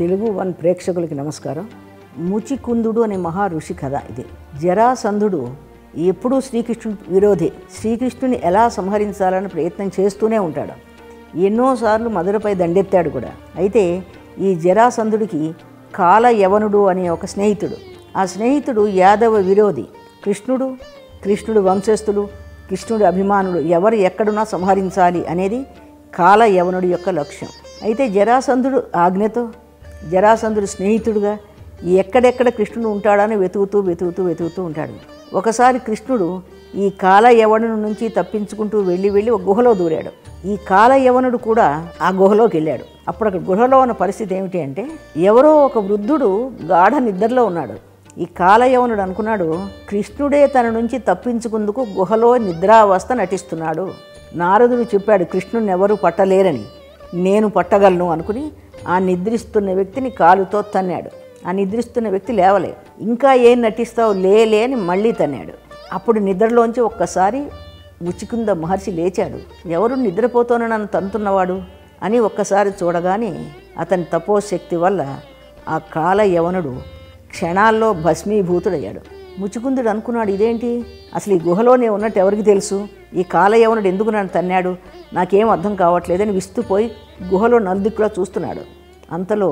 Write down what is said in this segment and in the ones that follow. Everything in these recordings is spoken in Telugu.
తెలుగు వన్ ప్రేక్షకులకి నమస్కారం ముచికుందుడు అనే మహా ఋషి కథ ఇది జరాసంధుడు ఎప్పుడూ శ్రీకృష్ణుడు విరోధి శ్రీకృష్ణుని ఎలా సంహరించాలని ప్రయత్నం చేస్తూనే ఉంటాడు ఎన్నోసార్లు మధురపై దండెత్తాడు కూడా అయితే ఈ జరాసంధుడికి కాల యవనుడు అనే ఒక స్నేహితుడు ఆ స్నేహితుడు యాదవ విరోధి కృష్ణుడు కృష్ణుడు వంశస్థుడు కృష్ణుడి అభిమానులు ఎవరు ఎక్కడున్నా సంహరించాలి అనేది కాల యవనుడి యొక్క లక్ష్యం అయితే జరాసంధుడు ఆజ్ఞతో జరాసంధుడు స్నేహితుడుగా ఎక్కడెక్కడ కృష్ణుడు ఉంటాడని వెతుకుతూ వెతుకుతూ వెతుకుతూ ఉంటాడు ఒకసారి కృష్ణుడు ఈ కాల యవనుడి నుంచి తప్పించుకుంటూ వెళ్ళి వెళ్ళి ఒక గుహలో దూరాడు ఈ కాల యవనుడు కూడా ఆ గుహలోకి వెళ్ళాడు అప్పుడు అక్కడ గుహలో ఉన్న పరిస్థితి ఏమిటి అంటే ఎవరో ఒక వృద్ధుడు గాఢ నిద్రలో ఉన్నాడు ఈ కాలయవనుడు అనుకున్నాడు కృష్ణుడే తన నుంచి తప్పించుకుందుకు గుహలో నిద్రావస్థ నటిస్తున్నాడు నారదుడు చెప్పాడు కృష్ణుని ఎవరు పట్టలేరని నేను పట్టగలను అనుకుని ఆ నిద్రిస్తున్న వ్యక్తిని కాలుతో తన్నాడు ఆ నిద్రిస్తున్న వ్యక్తి లేవలే ఇంకా ఏం నటిస్తావు లేలే అని మళ్ళీ తన్నాడు అప్పుడు నిద్రలోంచి ఒక్కసారి ముచికుంద మహర్షి లేచాడు ఎవరు నిద్రపోతూనే నన్ను తంతున్నవాడు అని ఒక్కసారి చూడగానే అతని తపోశక్తి వల్ల ఆ కాల యవనుడు క్షణాల్లో భస్మీభూతుడయ్యాడు ముచుకుందుడు అనుకున్నాడు ఇదేంటి అసలు ఈ గుహలోనే ఉన్నట్టు ఎవరికి తెలుసు ఈ కాలయవనుడు ఎందుకు నన్ను తన్నాడు నాకేం అర్థం కావట్లేదని విస్తుపోయి గుహలో నలుదిక్కులా చూస్తున్నాడు అంతలో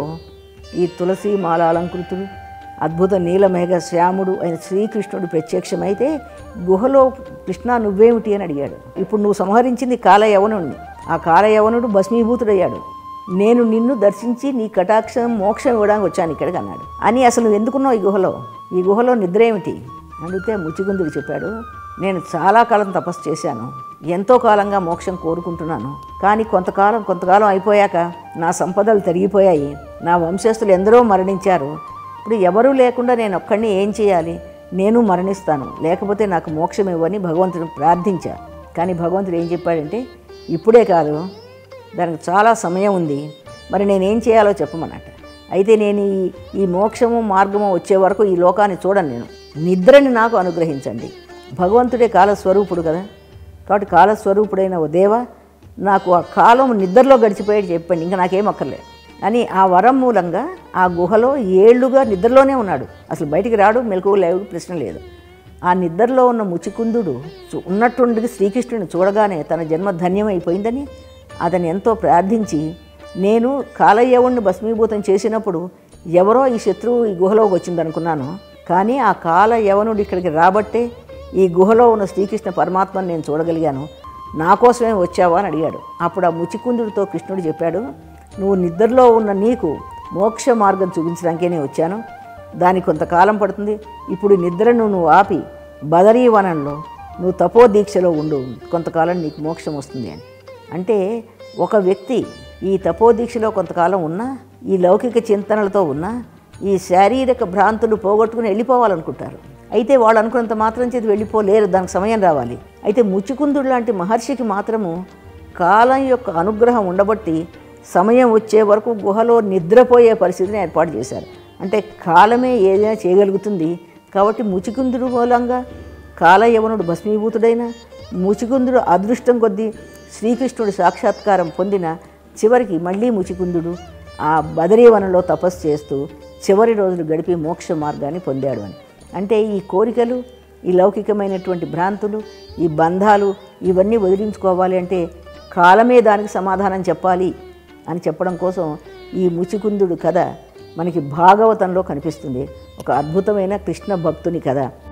ఈ తులసి మాల అలంకృతుడు అద్భుత నీలమేఘ శ్యాముడు అయిన శ్రీకృష్ణుడు ప్రత్యక్షమైతే గుహలో కృష్ణ నువ్వేమిటి అని అడిగాడు ఇప్పుడు నువ్వు సంహరించింది కాలయవనుడిని ఆ కాలయవనుడు భస్మీభూతుడయ్యాడు నేను నిన్ను దర్శించి నీ కటాక్షం మోక్షం ఇవ్వడానికి వచ్చాను ఇక్కడికి అన్నాడు అని అసలు నువ్వు ఎందుకున్నావు ఈ గుహలో ఈ గుహలో నిద్ర ఏమిటి అడిగితే ముచిగుందుడు చెప్పాడు నేను చాలా కాలం తపస్సు చేశాను ఎంతో కాలంగా మోక్షం కోరుకుంటున్నాను కానీ కొంతకాలం కొంతకాలం అయిపోయాక నా సంపదలు తరిగిపోయాయి నా వంశస్థులు ఎందరో మరణించారు ఇప్పుడు ఎవరూ లేకుండా నేను ఒక్కడిని ఏం చేయాలి నేను మరణిస్తాను లేకపోతే నాకు మోక్షం ఇవ్వని భగవంతుని ప్రార్థించా కానీ భగవంతుడు ఏం చెప్పాడంటే ఇప్పుడే కాదు దానికి చాలా సమయం ఉంది మరి నేనేం చేయాలో చెప్పమన్నట్ట అయితే నేను ఈ ఈ మోక్షము మార్గము వచ్చే వరకు ఈ లోకాన్ని చూడను నేను నిద్రని నాకు అనుగ్రహించండి భగవంతుడే కాలస్వరూపుడు కదా కాబట్టి కాలస్వరూపుడైన ఓ దేవ నాకు ఆ కాలం నిద్రలో గడిచిపోయేది చెప్పండి ఇంకా నాకేం అక్కర్లేదు అని ఆ వరం మూలంగా ఆ గుహలో ఏళ్లుగా నిద్రలోనే ఉన్నాడు అసలు బయటికి రాడు మెలకు లేవు ప్రశ్న లేదు ఆ నిద్రలో ఉన్న ముచికుందుడు చు- ఉన్నట్టుండి శ్రీకృష్ణుని చూడగానే తన జన్మ ధన్యమైపోయిందని అతను ఎంతో ప్రార్థించి నేను కాలయవుణ్ణి భస్మీభూతం చేసినప్పుడు ఎవరో ఈ శత్రువు ఈ గుహలోకి వచ్చిందనుకున్నాను కానీ ఆ కాల యవనుడు ఇక్కడికి రాబట్టే ఈ గుహలో ఉన్న శ్రీకృష్ణ పరమాత్మను నేను చూడగలిగాను నా కోసమే వచ్చావా అని అడిగాడు అప్పుడు ఆ ముచికుందుడితో కృష్ణుడు చెప్పాడు నువ్వు నిద్రలో ఉన్న నీకు మోక్ష మార్గం చూపించడానికే నేను వచ్చాను దానికి కొంతకాలం పడుతుంది ఇప్పుడు నిద్రను నువ్వు ఆపి బదరీ వనంలో నువ్వు తపో దీక్షలో ఉండు కొంతకాలం నీకు మోక్షం వస్తుంది అని అంటే ఒక వ్యక్తి ఈ తపోదీక్షలో కొంతకాలం ఉన్నా ఈ లౌకిక చింతనలతో ఉన్నా ఈ శారీరక భ్రాంతులు పోగొట్టుకుని వెళ్ళిపోవాలనుకుంటారు అయితే వాళ్ళు అనుకున్నంత మాత్రం చేతి వెళ్ళిపోలేరు దానికి సమయం రావాలి అయితే ముచ్చుకుందుడు లాంటి మహర్షికి మాత్రము కాలం యొక్క అనుగ్రహం ఉండబట్టి సమయం వచ్చే వరకు గుహలో నిద్రపోయే పరిస్థితిని ఏర్పాటు చేశారు అంటే కాలమే ఏదైనా చేయగలుగుతుంది కాబట్టి ముచికుందుడు మూలంగా కాలయవనుడు భస్మీభూతుడైన ముచికుందుడు అదృష్టం కొద్దీ శ్రీకృష్ణుడి సాక్షాత్కారం పొందిన చివరికి మళ్ళీ ముచికుందుడు ఆ బదరీవనంలో తపస్సు చేస్తూ చివరి రోజులు గడిపి మోక్ష మార్గాన్ని పొందాడు అని అంటే ఈ కోరికలు ఈ లౌకికమైనటువంటి భ్రాంతులు ఈ బంధాలు ఇవన్నీ వదిలించుకోవాలి అంటే కాలమే దానికి సమాధానం చెప్పాలి అని చెప్పడం కోసం ఈ ముచికుందుడు కథ మనకి భాగవతంలో కనిపిస్తుంది ఒక అద్భుతమైన కృష్ణ భక్తుని కథ